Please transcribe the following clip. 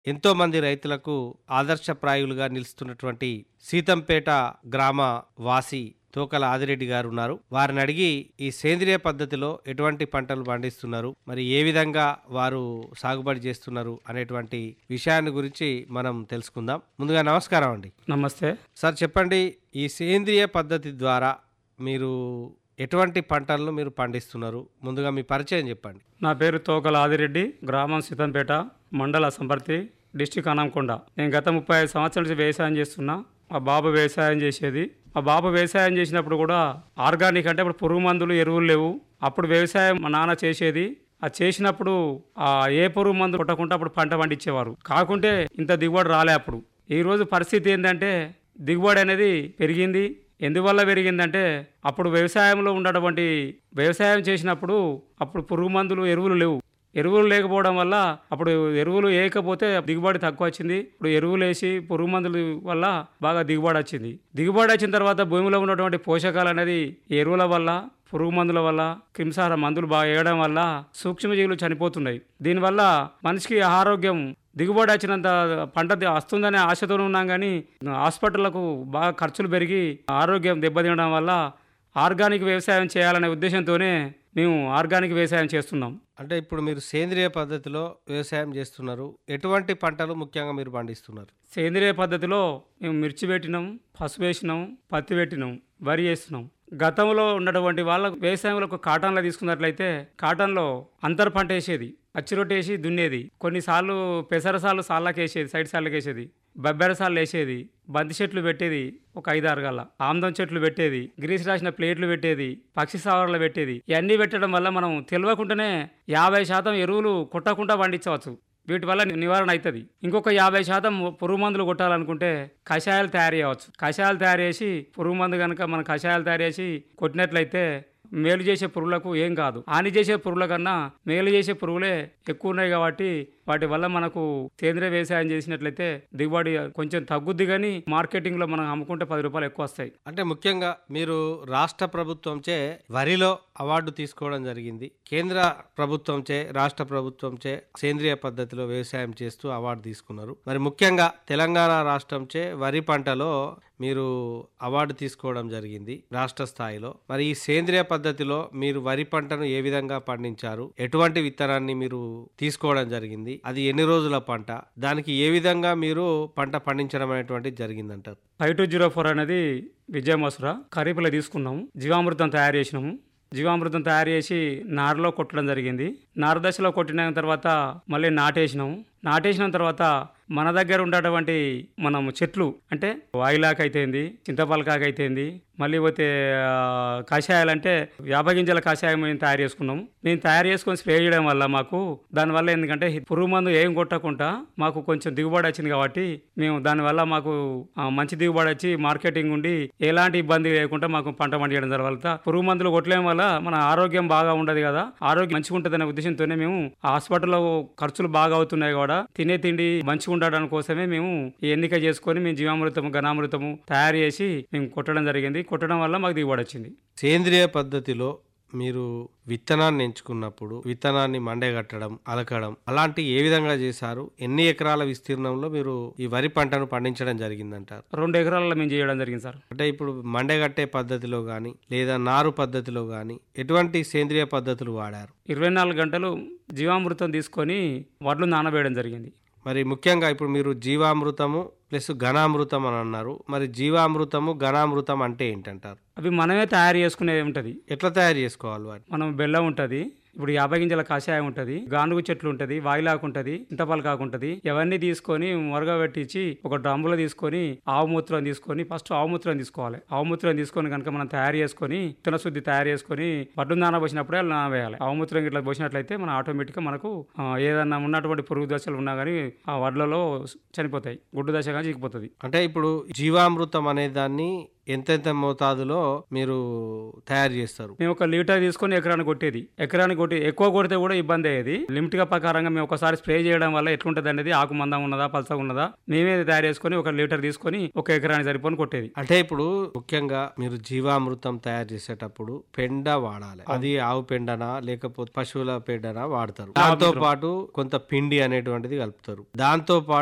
ఎంతో మంది రైతులకు ఆదర్శప్రాయులుగా నిలుస్తున్నటువంటి సీతంపేట గ్రామ వాసి తోకల ఆదిరెడ్డి గారు ఉన్నారు వారిని అడిగి ఈ సేంద్రియ పద్ధతిలో ఎటువంటి పంటలు పండిస్తున్నారు మరి ఏ విధంగా వారు సాగుబడి చేస్తున్నారు అనేటువంటి విషయాన్ని గురించి మనం తెలుసుకుందాం ముందుగా నమస్కారం అండి నమస్తే సార్ చెప్పండి ఈ సేంద్రియ పద్ధతి ద్వారా మీరు ఎటువంటి పంటలను మీరు పండిస్తున్నారు ముందుగా మీ పరిచయం చెప్పండి నా పేరు తోకల ఆదిరెడ్డి గ్రామం సీతంపేట మండల సంపర్తి డిస్టిక్ అనంకొండ నేను గత ముప్పై ఐదు సంవత్సరాల నుంచి వ్యవసాయం చేస్తున్నా మా బాబు వ్యవసాయం చేసేది మా బాబు వ్యవసాయం చేసినప్పుడు కూడా ఆర్గానిక్ అంటే ఇప్పుడు పురుగు మందులు ఎరువులు లేవు అప్పుడు వ్యవసాయం మా నాన్న చేసేది ఆ చేసినప్పుడు ఆ ఏ పురుగు మందు కొట్టకుండా అప్పుడు పంట పండించేవారు కాకుంటే ఇంత దిగుబడి రాలే అప్పుడు ఈ రోజు పరిస్థితి ఏంటంటే దిగుబడి అనేది పెరిగింది ఎందువల్ల పెరిగిందంటే అప్పుడు వ్యవసాయంలో ఉన్నటువంటి వ్యవసాయం చేసినప్పుడు అప్పుడు పురుగు మందులు ఎరువులు లేవు ఎరువులు లేకపోవడం వల్ల అప్పుడు ఎరువులు వేయకపోతే దిగుబడి తక్కువ వచ్చింది ఇప్పుడు ఎరువులు వేసి పురుగు మందుల వల్ల బాగా దిగుబడి వచ్చింది దిగుబడి వచ్చిన తర్వాత భూమిలో ఉన్నటువంటి పోషకాలు అనేది ఈ ఎరువుల వల్ల పురుగు మందుల వల్ల క్రిమిసార మందులు బాగా వేయడం వల్ల సూక్ష్మజీవులు చనిపోతున్నాయి దీనివల్ల మనిషికి ఆరోగ్యం దిగుబడి వచ్చినంత పంట ది- వస్తుందనే ఆశతో ఉన్నాం కానీ హాస్పిటళ్లకు బాగా ఖర్చులు పెరిగి ఆరోగ్యం దెబ్బతినడం వల్ల ఆర్గానిక్ వ్యవసాయం చేయాలనే ఉద్దేశంతోనే మేము ఆర్గానిక్ వ్యవసాయం చేస్తున్నాం అంటే ఇప్పుడు మీరు సేంద్రియ పద్ధతిలో వ్యవసాయం చేస్తున్నారు ఎటువంటి పంటలు ముఖ్యంగా మీరు పండిస్తున్నారు సేంద్రియ పద్ధతిలో మేము మిర్చి పెట్టినాం పసుపు వేసినాం పత్తి పెట్టినాం వరి వేస్తున్నాం గతంలో ఉన్నటువంటి వాళ్ళ వ్యవసాయంలో ఒక కాటన్లో తీసుకున్నట్లయితే కాటన్లో అంతర్ పంట వేసేది పచ్చి రొట్టె వేసి దున్నేది కొన్నిసార్లు పెసర సార్లు సాళ్ళకి వేసేది సైడ్ సార్లకి వేసేది బొబ్బెర సార్లు వేసేది బంతి చెట్లు పెట్టేది ఒక ఐదు ఆరు గల్ల ఆమ్దం చెట్లు పెట్టేది గ్రీస్ రాసిన ప్లేట్లు పెట్టేది పక్షి సావర్లు పెట్టేది ఇవన్నీ పెట్టడం వల్ల మనం తెలియకుండానే యాభై శాతం ఎరువులు కొట్టకుండా పండించవచ్చు వీటి వల్ల ని- నివారణ అవుతుంది ఇంకొక యాభై శాతం పురుగు మందులు కొట్టాలనుకుంటే కషాయాలు తయారు చేయవచ్చు కషాయాలు తయారు చేసి పురుగు మందు కనుక మనం కషాయాలు తయారు చేసి కొట్టినట్లయితే మేలు చేసే పురుగులకు ఏం కాదు హాని చేసే పురుగుల కన్నా మేలు చేసే పురుగులే ఎక్కువ ఉన్నాయి కాబట్టి వాటి వల్ల మనకు సేంద్రియ వ్యవసాయం చేసినట్లయితే దిగుబడి కొంచెం తగ్గుద్ది కానీ మార్కెటింగ్లో మనం అమ్ముకుంటే పది రూపాయలు ఎక్కువ వస్తాయి అంటే ముఖ్యంగా మీరు రాష్ట్ర ప్రభుత్వంచే వరిలో అవార్డు తీసుకోవడం జరిగింది కేంద్ర ప్రభుత్వంచే రాష్ట్ర ప్రభుత్వంచే సేంద్రియ పద్ధతిలో వ్యవసాయం చేస్తూ అవార్డు తీసుకున్నారు మరి ముఖ్యంగా తెలంగాణ రాష్ట్రంచే వరి పంటలో మీరు అవార్డు తీసుకోవడం జరిగింది రాష్ట్ర స్థాయిలో మరి ఈ సేంద్రియ పద్ధతిలో మీరు వరి పంటను ఏ విధంగా పండించారు ఎటువంటి విత్తనాన్ని మీరు తీసుకోవడం జరిగింది అది ఎన్ని రోజుల పంట దానికి ఏ విధంగా మీరు పంట పండించడం అనేటువంటిది జరిగిందంటారు ఫైవ్ టూ జీరో ఫోర్ అనేది విజయ మసురా ఖరీఫ్లో తీసుకున్నాము జీవామృతం తయారు చేసినాము జీవామృతం తయారు చేసి నారులో కొట్టడం జరిగింది నారు దశలో కొట్టిన తర్వాత మళ్ళీ నాటేసినాము నాటేసిన తర్వాత మన దగ్గర ఉండేటువంటి మనం చెట్లు అంటే వాయిలాక్ అయితేంది చింతపలకాకు అయితేంది మళ్ళీ పోతే ఆ, కషాయాలు అంటే వేప గింజల కషాయం మేము తయారు చేసుకున్నాము మేము తయారు చేసుకొని స్ప్రే చేయడం వల్ల మాకు దానివల్ల ఎందుకంటే పురుగు మందు ఏం కొట్టకుండా మాకు కొంచెం దిగుబడి వచ్చింది కాబట్టి మేము దానివల్ల మాకు ఆ, మంచి దిగుబడి వచ్చి మార్కెటింగ్ ఉండి ఎలాంటి ఇబ్బంది లేకుండా మాకు పంట పండించడం తర్వాత పురుగు మందులు కొట్టలేం వల్ల మన ఆరోగ్యం బాగా ఉండదు కదా ఆరోగ్యం మంచిగా ఉంటుంది అనే ఉద్దేశంతోనే మేము హాస్పిటల్లో ఖర్చులు బాగా అవుతున్నాయి కూడా తినే తిండి మంచిగా ఉండడం కోసమే మేము ఈ ఎన్నిక చేసుకొని మేము జీవామృతము ఘనామృతము తయారు చేసి మేము కొట్టడం జరిగింది కొట్టడం వల్ల మాకు దిగుబడి వచ్చింది సేంద్రియ పద్ధతిలో మీరు విత్తనాన్ని ఎంచుకున్నప్పుడు విత్తనాన్ని మండగట్టడం అలకడం అలాంటి ఏ విధంగా చేశారు ఎన్ని ఎకరాల విస్తీర్ణంలో మీరు ఈ వరి పంటను పండించడం జరిగిందంటారు రెండు ఎకరాలలో మేము చేయడం జరిగింది సార్ అంటే ఇప్పుడు మండగట్టే పద్ధతిలో కానీ లేదా నారు పద్ధతిలో కానీ ఎటువంటి సేంద్రియ పద్ధతులు వాడారు ఇరవై నాలుగు గంటలు జీవామృతం తీసుకొని వడ్లు నానబేయడం జరిగింది మరి ముఖ్యంగా ఇప్పుడు మీరు జీవామృతము ప్లస్ ఘనామృతం అని అన్నారు మరి జీవామృతము ఘనామృతం అంటే ఏంటంటారు అవి మనమే తయారు చేసుకునేది ఉంటుంది ఎట్లా తయారు చేసుకోవాలి వాటిని మనం బెల్లం ఉంటుంది ఇప్పుడు యాభై గింజల కషాయం ఉంటుంది గానుగు చెట్లు ఉంటుంది వాయిలాకు ఉంటుంది ఇంటపలకాకు ఉంటుంది ఇవన్నీ తీసుకొని పెట్టించి ఒక డ్రమ్ములో తీసుకొని ఆవు మూత్రం తీసుకొని ఫస్ట్ ఆవు మూత్రం తీసుకోవాలి ఆవు మూత్రం తీసుకొని కనుక మనం తయారు చేసుకొని విత్తన శుద్ధి తయారు చేసుకొని వడ్లు నానబోసినప్పుడే అలా నానవేయాలి ఆవు మూత్రం ఇట్లా పోసినట్లయితే మన ఆటోమేటిక్గా మనకు ఆ, ఏదన్నా ఉన్నటువంటి పురుగు దశలు ఉన్నా కానీ ఆ వడ్లలో చనిపోతాయి గుడ్డు దశ కానీ చిక్కిపోతుంది అంటే ఇప్పుడు జీవామృతం అనే దాన్ని ఎంతెంత మోతాదులో మీరు తయారు చేస్తారు మేము ఒక లీటర్ తీసుకొని ఎకరానికి కొట్టేది ఎకరానికి కొట్టి ఎక్కువ కొడితే కూడా ఇబ్బంది అయ్యేది లిమిట్ గా ప్రకారంగా మేము ఒకసారి స్ప్రే చేయడం వల్ల ఎట్లుంటది అనేది ఆకు మందం ఉన్నదా పలసగా ఉన్నదా మేమే తయారు చేసుకొని ఒక లీటర్ తీసుకొని ఒక ఎకరానికి సరిపోని కొట్టేది అంటే ఇప్పుడు ముఖ్యంగా మీరు జీవామృతం తయారు చేసేటప్పుడు పెండ వాడాలి అది ఆవు పెండనా లేకపోతే పశువుల పెండనా వాడతారు దాంతో పాటు కొంత పిండి అనేటువంటిది కలుపుతారు దాంతో పాటు